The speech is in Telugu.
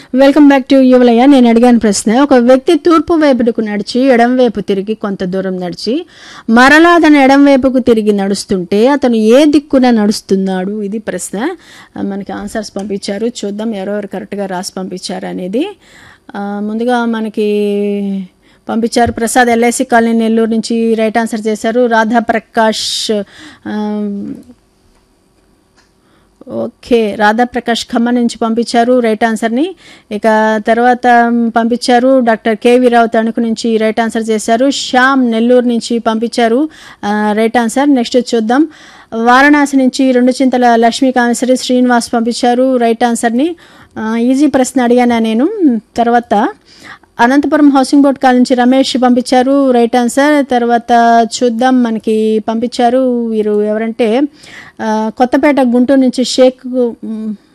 వెల్కమ్ బ్యాక్ టు యువలయ్య నేను అడిగాను ప్రశ్న ఒక వ్యక్తి తూర్పు వైపుకు నడిచి ఎడం వైపు తిరిగి కొంత దూరం నడిచి మరలా అతను ఎడం వైపుకు తిరిగి నడుస్తుంటే అతను ఏ దిక్కున నడుస్తున్నాడు ఇది ప్రశ్న ఆ, మనకి ఆన్సర్స్ పంపించారు చూద్దాం ఎవరెవరు కరెక్ట్గా రాసి పంపించారు అనేది ఆ, ముందుగా మనకి పంపించారు ప్రసాద్ ఎల్ఐసి కాలనీ నెల్లూరు నుంచి రైట్ ఆన్సర్ చేశారు రాధా ప్రకాష్ ఆ, ఓకే రాధాప్రకాష్ ఖమ్మం నుంచి పంపించారు రైట్ ఆన్సర్ని ఇక తర్వాత పంపించారు డాక్టర్ కేవీ రావు తణుకు నుంచి రైట్ ఆన్సర్ చేశారు శ్యామ్ నెల్లూరు నుంచి పంపించారు ఆ, రైట్ ఆన్సర్ నెక్స్ట్ చూద్దాం వారణాసి నుంచి రెండు చింతల లక్ష్మీ కామేశ్వరి శ్రీనివాస్ పంపించారు రైట్ ఆన్సర్ని ఆ, ఈజీ ప్రశ్న అడిగాను నేను తర్వాత అనంతపురం హౌసింగ్ బోర్డ్ కాల్ నుంచి రమేష్ పంపించారు రైట్ ఆన్సర్ తర్వాత చూద్దాం మనకి పంపించారు వీరు ఎవరంటే ఆ, కొత్తపేట గుంటూరు నుంచి షేక్ మ్,